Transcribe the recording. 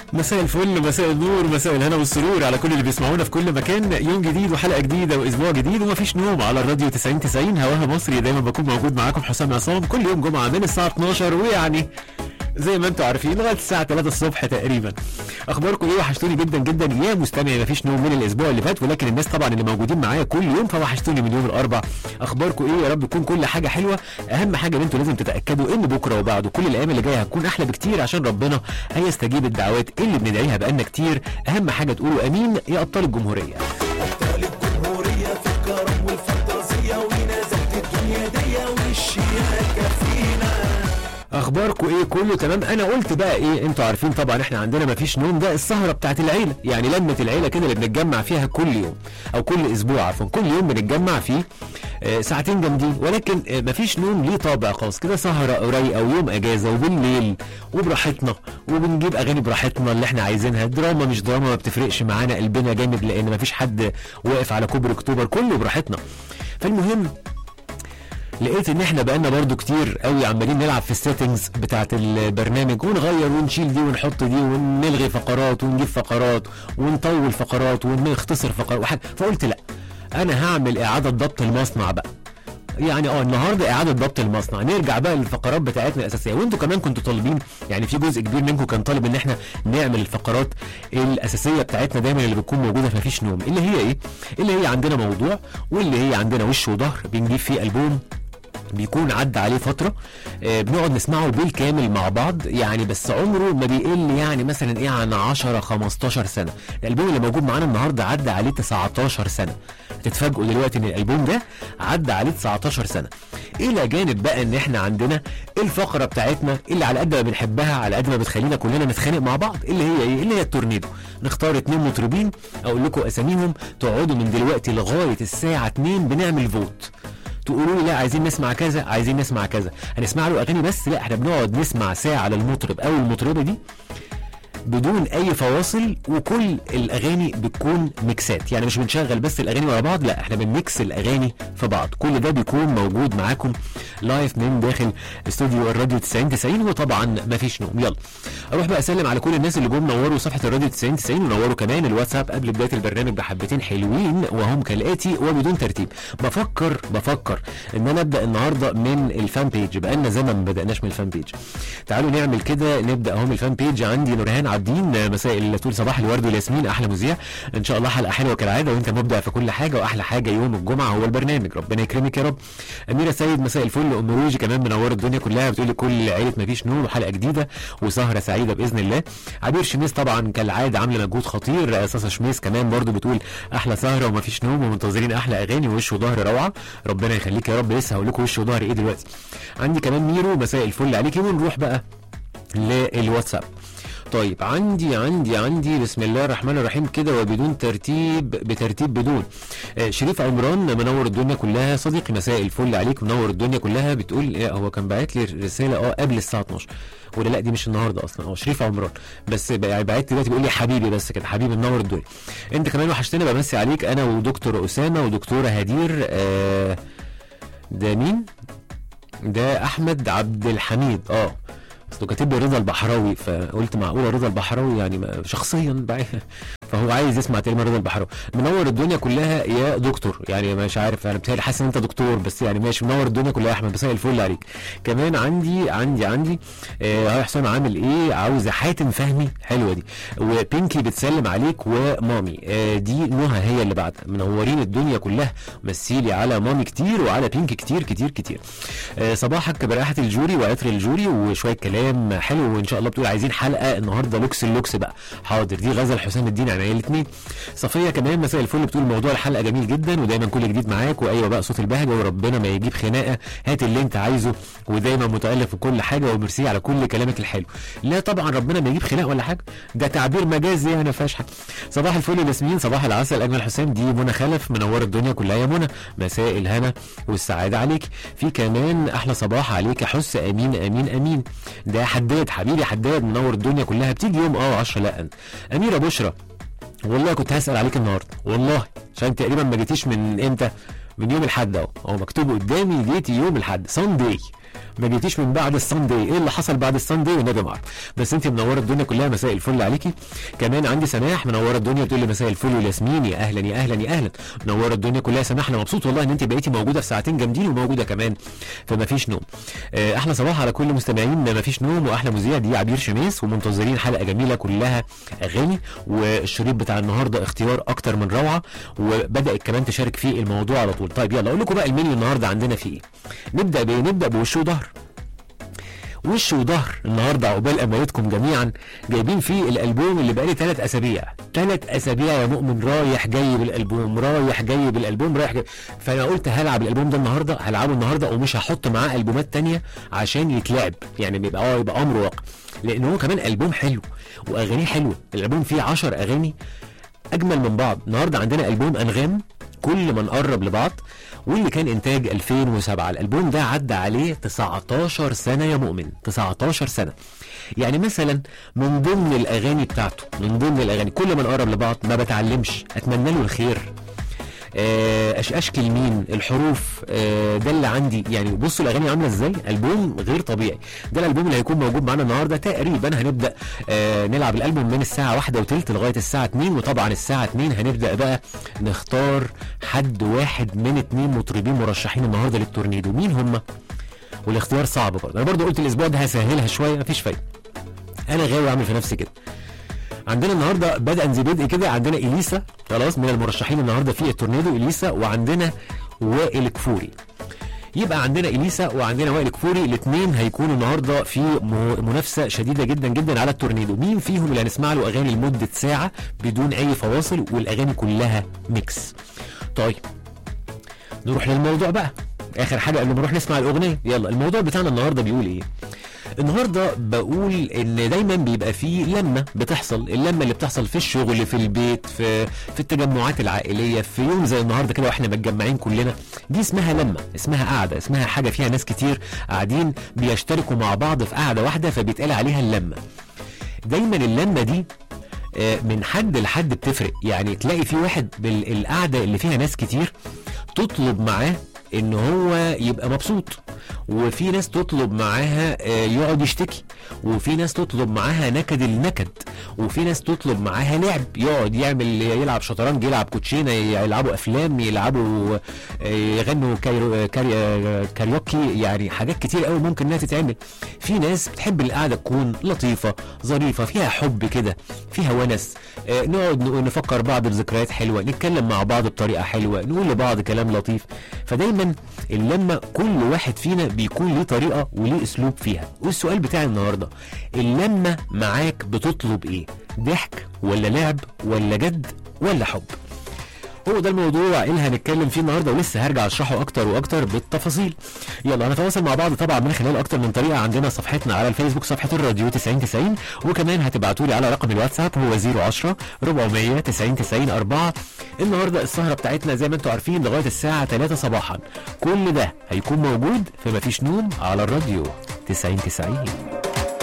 مساء الفل مساء النور مساء الهنا والسرور على كل اللي بيسمعونا في كل مكان يوم جديد وحلقه جديده واسبوع جديد ومفيش نوم على الراديو 90 90 هواها مصري دايما بكون موجود معاكم حسام عصام كل يوم جمعه من الساعه 12 ويعني زي ما انتم عارفين لغايه الساعه 3 الصبح تقريبا اخباركم ايه وحشتوني جدا جدا يا مستمعي مفيش نوم من الاسبوع اللي فات ولكن الناس طبعا اللي موجودين معايا كل يوم فوحشتوني من يوم الاربع اخباركم ايه يا رب تكون كل حاجه حلوه اهم حاجه ان انتوا لازم تتاكدوا ان بكره وبعده كل الايام اللي جايه هتكون احلى بكتير عشان ربنا هيستجيب الدعوات اللي بندعيها بقالنا كتير اهم حاجه تقولوا امين يا ابطال الجمهوريه ابطال الجمهورية في الكرم والفانتازية ونزلت الدنيا دي والشياكة فينا اخباركم ايه كله تمام انا قلت بقى ايه انتوا عارفين طبعا احنا عندنا مفيش نوم ده السهره بتاعت العيله يعني لمه العيله كده اللي بنتجمع فيها كل يوم او كل اسبوع عفوا كل يوم بنتجمع فيه آه، ساعتين جامدين ولكن آه، مفيش نوم ليه طابع خاص كده سهره رايقه ويوم اجازه وبالليل وبراحتنا وبنجيب اغاني براحتنا اللي احنا عايزينها دراما مش دراما ما بتفرقش معانا قلبنا جامد لان مفيش حد واقف على كوبري اكتوبر كله براحتنا فالمهم لقيت ان احنا بقالنا برضو كتير قوي عمالين نلعب في السيتنجز بتاعت البرنامج ونغير ونشيل دي ونحط دي ونلغي فقرات ونجيب فقرات ونطول فقرات ونختصر فقرات وحاجة فقلت لا انا هعمل اعادة ضبط المصنع بقى يعني اه النهارده اعاده ضبط المصنع نرجع بقى للفقرات بتاعتنا الاساسيه وانتوا كمان كنتوا طالبين يعني في جزء كبير منكم كان طالب ان احنا نعمل الفقرات الاساسيه بتاعتنا دايما اللي بتكون موجوده في مفيش نوم اللي هي ايه اللي هي عندنا موضوع واللي هي عندنا وش وظهر بنجيب فيه البوم بيكون عدى عليه فترة آه، بنقعد نسمعه بالكامل مع بعض يعني بس عمره ما بيقل يعني مثلا ايه عن 10 15 سنة الألبوم اللي موجود معانا النهاردة عدى عليه 19 سنة تتفاجئوا دلوقتي ان الألبوم ده عدى عليه 19 سنة إلى جانب بقى ان احنا عندنا الفقرة بتاعتنا اللي على قد ما بنحبها على قد ما بتخلينا كلنا نتخانق مع بعض اللي هي ايه اللي هي التورنيدو نختار اتنين مطربين اقول لكم اساميهم تقعدوا من دلوقتي لغاية الساعة 2 بنعمل فوت تقولوا لي لا عايزين نسمع كذا عايزين نسمع كذا هنسمع له اغاني بس لا احنا بنقعد نسمع ساعه للمطرب او المطربه دي بدون اي فواصل وكل الاغاني بتكون ميكسات يعني مش بنشغل بس الاغاني ورا بعض لا احنا بنميكس الاغاني في بعض كل ده بيكون موجود معاكم لايف من داخل استوديو الراديو 90 90 وطبعا مفيش نوم يلا اروح بقى اسلم على كل الناس اللي جم نوروا صفحه الراديو 90 90 ونوروا كمان الواتساب قبل بدايه البرنامج بحبتين حلوين وهم كالاتي وبدون ترتيب بفكر بفكر ان انا ابدا النهارده من الفان بيج بقالنا زمن ما بداناش من الفان بيج تعالوا نعمل كده نبدا اهو من الفان بيج عندي نورهان عابدين مساء الفل صباح الورد والياسمين احلى مذيع ان شاء الله حلقه حلوه كالعاده وانت مبدع في كل حاجه واحلى حاجه يوم الجمعه هو البرنامج ربنا يكرمك يا رب اميره سيد مساء الفل ام روجي كمان منوره الدنيا كلها بتقولي كل عيله مفيش نوم وحلقه جديده وسهره سعيده باذن الله عبير شميس طبعا كالعاده عامله مجهود خطير اساسا شميس كمان برضو بتقول احلى سهره ومفيش نوم ومنتظرين احلى اغاني ووش وظهر روعه ربنا يخليك يا رب لسه هقول لكم وش وظهر ايه دلوقتي عندي كمان ميرو مساء الفل عليكي ونروح بقى للواتساب طيب عندي عندي عندي بسم الله الرحمن الرحيم كده وبدون ترتيب بترتيب بدون آه شريف عمران منور الدنيا كلها صديقي مساء الفل عليك منور الدنيا كلها بتقول إيه هو كان باعت لي رساله اه قبل الساعه 12 ولا لا دي مش النهارده اصلا اه شريف عمران بس بقى- باعت لي دلوقتي بيقول لي حبيبي بس كده حبيبي منور الدنيا انت كمان وحشتنا بمسي عليك انا ودكتور اسامه ودكتوره هدير آه ده مين؟ ده احمد عبد الحميد اه اصله كاتب لي رضا البحراوي فقلت معقوله رضا البحراوي يعني ما- شخصيا بقى فهو عايز يسمع تقريبا رضا البحراوي منور الدنيا كلها يا دكتور يعني مش عارف انا بتهيألي حاسس ان انت دكتور بس يعني ماشي منور الدنيا كلها يا احمد مساء الفل عليك كمان عندي عندي عندي آه هاي حسام عامل ايه عاوزه حاتم فهمي حلوه دي وبينكي بتسلم عليك ومامي آه دي نهى هي اللي بعد منورين الدنيا كلها مسيلي على مامي كتير وعلى بينكي كتير كتير كتير آه صباحك برائحه الجوري وعطر الجوري وشويه كلام حلو وان شاء الله بتقول عايزين حلقه النهارده لوكس اللوكس بقى حاضر دي غزل حسام الدين عينيا الاثنين صفيه كمان مساء الفل بتقول موضوع الحلقه جميل جدا ودايما كل جديد معاك وايوه بقى صوت البهجه وربنا ما يجيب خناقه هات اللي انت عايزه ودايما متالف في كل حاجه وميرسي على كل كلامك الحلو لا طبعا ربنا ما يجيب خناقه ولا حاجه ده تعبير مجازي يعني ما فيهاش حاجه صباح الفل ياسمين صباح العسل اجمل حسام دي منى خلف منوره الدنيا كلها يا منى مساء الهنا والسعاده عليك في كمان احلى صباح عليك يا حس امين امين امين ده حداد حبيبي حداد منور الدنيا كلها بتيجي يوم اه 10 لا اميره بشرى والله كنت هسال عليك النهارده والله عشان تقريبا ما جيتيش من امتى من يوم الاحد اهو هو مكتوب قدامي جيتي يوم الاحد ساندي ما جيتيش من بعد الساندي ايه اللي حصل بعد الساندي والنبي معاك بس انت منوره الدنيا كلها مساء الفل عليكي كمان عندي سماح منوره الدنيا بتقول لي مساء الفل والياسمين يا اهلا يا اهلا يا اهلا منوره الدنيا كلها يا سماح انا مبسوط والله ان انت بقيتي موجوده في ساعتين جامدين وموجوده كمان فما فيش نوم آه، احلى صباح على كل مستمعين ما فيش نوم واحلى مذيع دي عبير شميس ومنتظرين حلقه جميله كلها اغاني والشريط بتاع النهارده اختيار اكتر من روعه وبدات كمان تشارك في الموضوع على طول طيب يلا اقول لكم بقى المنيو النهارده عندنا فيه ايه نبدا بايه نبدا بوش وظهر وش وظهر النهارده عقبال امانتكم جميعا جايبين فيه الالبوم اللي بقالي ثلاث اسابيع ثلاث اسابيع يا مؤمن رايح جاي بالالبوم رايح جاي بالالبوم رايح جاي فانا قلت هلعب الالبوم ده النهارده هلعبه النهارده ومش هحط معاه البومات تانية عشان يتلعب يعني بيبقى اه يبقى امر واقع لان هو كمان البوم حلو واغانيه حلوه الالبوم فيه 10 اغاني اجمل من بعض النهارده عندنا البوم انغام كل ما نقرب لبعض واللي كان انتاج 2007 الالبوم ده عدى عليه 19 سنه يا مؤمن 19 سنه يعني مثلا من ضمن الاغاني بتاعته من ضمن الاغاني كل ما نقرب لبعض ما بتعلمش اتمنى له الخير آه، أش اشكل مين الحروف آه، ده اللي عندي يعني بصوا الاغاني عامله ازاي البوم غير طبيعي ده الالبوم اللي هيكون موجود معانا النهارده تقريبا هنبدا آه، نلعب الالبوم من الساعه واحدة وتلت لغايه الساعه 2 وطبعا الساعه 2 هنبدا بقى نختار حد واحد من اتنين مطربين مرشحين النهارده للتورنيدو مين هم والاختيار صعب برضه انا برضه قلت الاسبوع ده هسهلها شويه مفيش فايده انا غاوي اعمل في نفسي كده عندنا النهارده بدءا زي بدء كده عندنا اليسا خلاص من المرشحين النهارده في التورنيدو اليسا وعندنا وائل كفوري يبقى عندنا اليسا وعندنا وائل كفوري الاثنين هيكونوا النهارده في م- منافسه شديده جدا جدا على التورنيدو مين فيهم اللي هنسمع له اغاني لمده ساعه بدون اي فواصل والاغاني كلها ميكس طيب نروح للموضوع بقى اخر حاجه قبل ما نروح نسمع الاغنيه يلا الموضوع بتاعنا النهارده بيقول ايه النهارده بقول ان دايما بيبقى فيه لمه بتحصل اللمه اللي بتحصل في الشغل في البيت في في التجمعات العائليه في يوم زي النهارده كده واحنا متجمعين كلنا دي اسمها لمه اسمها قعده اسمها حاجه فيها ناس كتير قاعدين بيشتركوا مع بعض في قعده واحده فبيتقال عليها اللمه دايما اللمه دي آه، من حد لحد بتفرق يعني تلاقي في واحد بالقعده اللي فيها ناس كتير تطلب معاه ان هو يبقى مبسوط وفي ناس تطلب معاها آه، يقعد يشتكي وفي ناس تطلب معاها نكد النكد وفي ناس تطلب معاها لعب يقعد يعمل يلعب شطرنج يلعب كوتشينه يلعبوا افلام يلعبوا آه، يغنوا كايرو كاري آه، كاريوكي يعني حاجات كتير قوي ممكن انها تتعمل في ناس بتحب القعده تكون لطيفه ظريفه فيها حب كده فيها ونس آه، نقعد نقول- نفكر بعض بذكريات حلوه نتكلم مع بعض بطريقه حلوه نقول لبعض كلام لطيف فدايما اللمه كل واحد فينا بيكون ليه طريقه وليه اسلوب فيها والسؤال بتاعي النهارده اللمه معاك بتطلب ايه ضحك ولا لعب ولا جد ولا حب هو ده الموضوع اللي هنتكلم فيه النهارده ولسه هرجع اشرحه اكتر واكتر بالتفاصيل يلا هنتواصل مع بعض طبعا من خلال اكتر من طريقه عندنا صفحتنا على الفيسبوك صفحه الراديو 9090 وكمان هتبعتوا لي على رقم الواتساب هو 010 400 90 90 4 النهارده السهره بتاعتنا زي ما انتم عارفين لغايه الساعه 3 صباحا كل ده هيكون موجود في مفيش نوم على الراديو 9090